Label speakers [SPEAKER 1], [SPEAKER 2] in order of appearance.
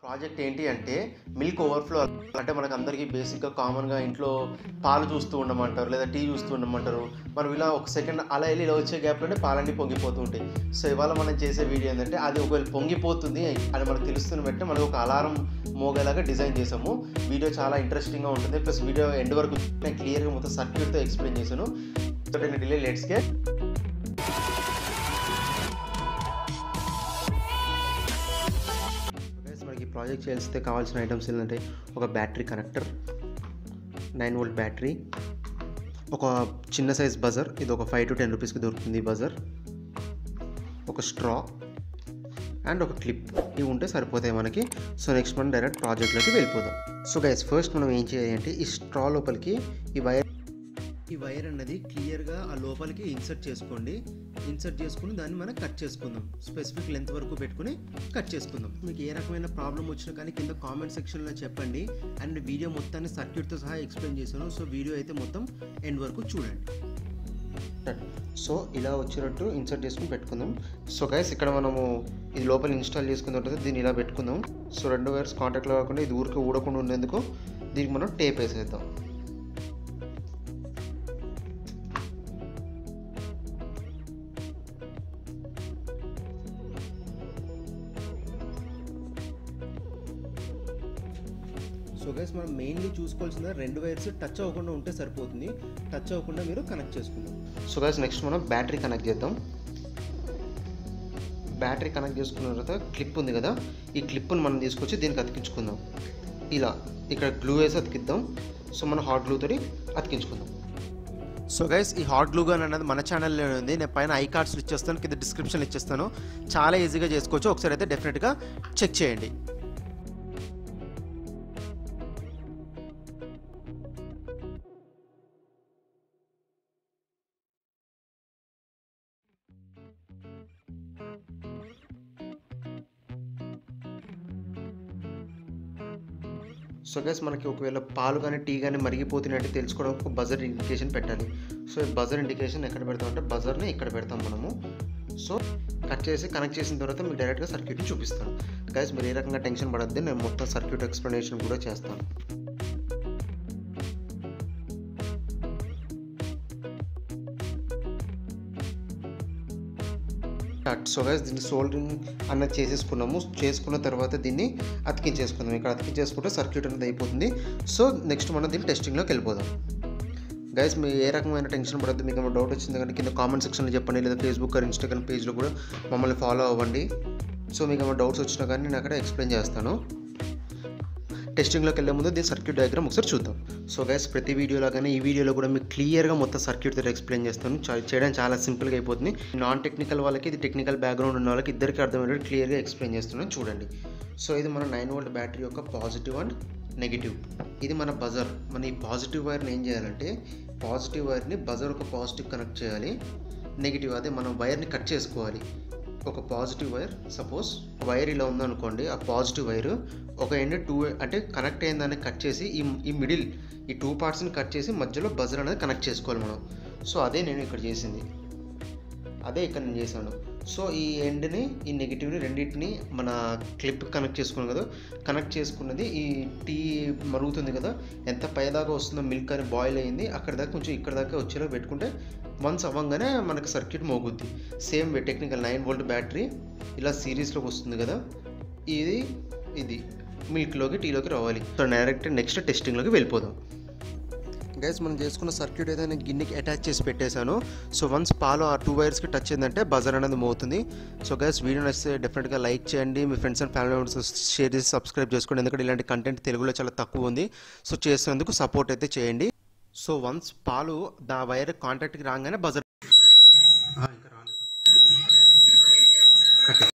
[SPEAKER 1] project ఏంటి అంటే milk overflow అంటే మనకు అందరికీ బేసిక్గా కామన్గా ఇంట్లో పాలు చూస్తూ ఉండమంటారు లేదా టీ చూస్తూ ఉండమంటారు మనం ఇలా ఒక సెకండ్ అలా వెళ్ళి ఇలా వచ్చే గ్యాప్లోనే పాలన్నీ పొంగిపోతూ ఉంటాయి సో ఇవాళ మనం చేసే వీడియో ఏంటంటే అది ఒకవేళ పొంగిపోతుంది అని మనకు తెలుస్తున్న వెంటనే మనకు ఒక అలారం మోగేలాగా డిజైన్ చేసాము వీడియో చాలా ఇంట్రెస్టింగ్గా ఉంటుంది ప్లస్ వీడియో ఎండ్ వరకు నేను క్లియర్గా మొత్తం సర్క్యూట్తో ఎక్స్ప్లెయిన్ చేశాను సో నేను డిలే లెట్స్కే గైస్ మనకి ఈ ప్రాజెక్ట్ చేస్తే కావాల్సిన ఐటమ్స్ ఏంటంటే ఒక battery connector nine volt battery ఒక చిన్న సైజ్ బజర్ ఇది ఒక ఫైవ్ టు టెన్ రూపీస్కి దొరుకుతుంది ఈ బజర్ ఒక స్ట్రా అండ్ ఒక క్లిప్ ఇవి ఉంటే సరిపోతాయి మనకి సో నెక్స్ట్ మనం డైరెక్ట్ ప్రాజెక్ట్లోకి వెళ్ళిపోదాం సో గైస్ ఫస్ట్ మనం ఏం చేయాలి అంటే ఈ స్ట్రా లోపలికి ఈ వైర్ ఈ వైర్ అన్నది క్లియర్గా ఆ లోపలికి ఇన్సర్ట్ చేసుకోండి ఇన్సర్ట్ చేసుకుని దాన్ని మనం కట్ చేసుకుందాం స్పెసిఫిక్ లెంత్ వరకు పెట్టుకుని కట్ చేసుకుందాం మీకు ఏ రకమైన ప్రాబ్లం వచ్చినా కానీ కింద కామెంట్ సెక్షన్లో చెప్పండి అండ్ వీడియో మొత్తాన్ని సర్క్యూట్తో సహా ఎక్స్ప్లెయిన్ చేశాను సో వీడియో అయితే మొత్తం ఎండ్ వరకు చూడండి సో ఇలా వచ్చినట్టు ఇన్సర్ట్ చేసుకుని పెట్టుకుందాం సో గైస్ ఇక్కడ మనము ఇది లోపల ఇన్స్టాల్ చేసుకుని ఉంటుంది దీన్ని ఇలా పెట్టుకుందాం సో రెండు వైర్స్ కాంటాక్ట్లో కాకుండా ఇది ఊరికి ఊడకుండా ఉండేందుకు దీనికి మనం టేప్ వేసేద్దాం సో గైస్ మనం మెయిన్లీ చూసుకోవాల్సింది రెండు వైర్స్ టచ్ అవ్వకుండా ఉంటే సరిపోతుంది టచ్ అవ్వకుండా మీరు కనెక్ట్ చేసుకుందాం సో గైస్ నెక్స్ట్ మనం బ్యాటరీ కనెక్ట్ చేద్దాం బ్యాటరీ కనెక్ట్ చేసుకున్న తర్వాత క్లిప్ ఉంది కదా ఈ క్లిప్ను మనం తీసుకొచ్చి దీనికి అతికించుకుందాం ఇలా ఇక్కడ గ్లూ వేసి అతికిద్దాం సో మనం హాట్ గ్లూ తోటి అతికించుకుందాం సో గైస్ ఈ హాట్ గ్లూ గన్ అనేది మన ఛానల్లో ఉంది నేను పైన ఐ కార్డ్స్ ఇచ్చేస్తాను కింద డిస్క్రిప్షన్ ఇచ్చేస్తాను చాలా ఈజీగా చేసుకోవచ్చు ఒకసారి అయితే డెఫినెట్గా చెక్ చేయండి సో గైస్ మనకి ఒకవేళ పాలు కానీ టీ కానీ మరిగిపోతున్నట్టు తెలుసుకోవడం ఒక బజర్ ఇండికేషన్ పెట్టాలి సో ఈ బజర్ ఇండికేషన్ ఎక్కడ పెడతాం అంటే బజర్ని ఇక్కడ పెడతాం మనము సో కట్ చేసి కనెక్ట్ చేసిన తర్వాత మీకు డైరెక్ట్గా సర్క్యూట్ని చూపిస్తాను గైస్ మీరు ఏ రకంగా టెన్షన్ పడద్దు నేను మొత్తం సర్క్యూట్ ఎక్స్ప్లెనేషన్ కూడా చేస్తాను సో గైస్ దీన్ని సోల్డరింగ్ అన్నది చేసేసుకున్నాము చేసుకున్న తర్వాత దీన్ని అతికించేసుకుందాం ఇక్కడ అతికించేసుకుంటే సర్క్యూట్ అనేది అయిపోతుంది సో నెక్స్ట్ మనం దీన్ని టెస్టింగ్లోకి వెళ్ళిపోదాం గైస్ మీరు ఏ రకమైన టెన్షన్ పడద్దు మీకు ఏమైనా డౌట్ వచ్చింది కానీ కింద కామెంట్ సెక్షన్లో చెప్పండి లేదా ఫేస్బుక్ ఆర్ ఇన్స్టాగ్రామ్ పేజ్లో కూడా మమ్మల్ని ఫాలో అవ్వండి సో మీకు ఏమైనా డౌట్స్ వచ్చినా కానీ నేను అక్కడ ఎక్స్ప్లెయిన్ చేస్తాను టెస్టింగ్లోకి వెళ్ళే ముందు దీని సర్క్యూట్ డయాగ్రామ్ ఒకసారి చూద్దాం సో గైస్ ప్రతి వీడియోలో కానీ ఈ వీడియోలో కూడా మీకు క్లియర్గా మొత్తం సర్క్యూట్ తోటి ఎక్స్ప్లెయిన్ చేస్తాను చా- చేయడం చాలా సింపుల్గా అయిపోతుంది నాన్ టెక్నికల్ వాళ్ళకి ఇది టెక్నికల్ బ్యాక్గ్రౌండ్ ఉన్న వాళ్ళకి ఇద్దరికి అర్థమయ్యేటట్టు క్లియర్గా ఎక్స్ప్లెయిన్ చేస్తున్నాను చూడండి సో ఇది మన నైన్ వోల్ట్ బ్యాటరీ యొక్క పాజిటివ్ అండ్ నెగిటివ్ ఇది మన బజర్ మన ఈ పాజిటివ్ వైర్ని ఏం చేయాలంటే పాజిటివ్ వైర్ని బజర్ ఒక పాజిటివ్ కనెక్ట్ చేయాలి నెగిటివ్ అదే మనం వైర్ని కట్ చేసుకోవాలి ఒక పాజిటివ్ వైర్ సపోజ్ వైర్ ఇలా ఉందనుకోండి ఆ పాజిటివ్ వైర్ ఒక ఎండ్ టూ అంటే కనెక్ట్ అయిందాన్ని కట్ చేసి ఈ ఈ మిడిల్ ఈ టూ పార్ట్స్ని కట్ చేసి మధ్యలో బజర్ అనేది కనెక్ట్ చేసుకోవాలి మనం సో అదే నేను ఇక్కడ చేసింది అదే ఇక్కడ నేను చేశాను సో ఈ ఎండ్ని ఈ నెగిటివ్ని రెండింటిని మన క్లిప్ కనెక్ట్ చేసుకున్నాం కదా కనెక్ట్ చేసుకున్నది ఈ టీ మరుగుతుంది కదా ఎంత పైదాకా వస్తుందో మిల్క్ అని బాయిల్ అయింది అక్కడ దాకా కొంచెం ఇక్కడ దాకా వచ్చేలా పెట్టుకుంటే వన్స్ అవ్వగానే మనకి సర్క్యూట్ మోగుద్ది same technical nine volt battery ఇలా సిరీస్లోకి వస్తుంది కదా ఇది ఇది మిల్క్లోకి టీలోకి రావాలి సో డైరెక్ట్ నెక్స్ట్ టెస్టింగ్లోకి వెళ్ళిపోదాం గైస్ మనం చేసుకున్న సర్క్యూట్ అయితే నేను గిన్నెకి అటాచ్ చేసి పెట్టేశాను సో వన్స్ పాలు ఆ టూ వైర్స్కి టచ్ అయిందంటే బజర్ అనేది మోగుతుంది సో గైస్ వీడియో నచ్చితే డెఫినెట్గా లైక్ చేయండి మీ friends and family members share చేసి సబ్స్క్రైబ్ చేసుకోండి ఎందుకంటే ఇలాంటి కంటెంట్ తెలుగులో చాలా తక్కువ ఉంది సో చేసేందుకు సపోర్ట్ అయితే చేయండి సో వన్స్ పాలు దా వైర్ కాంటాక్ట్కి రాగానే బజర్ ఇంకా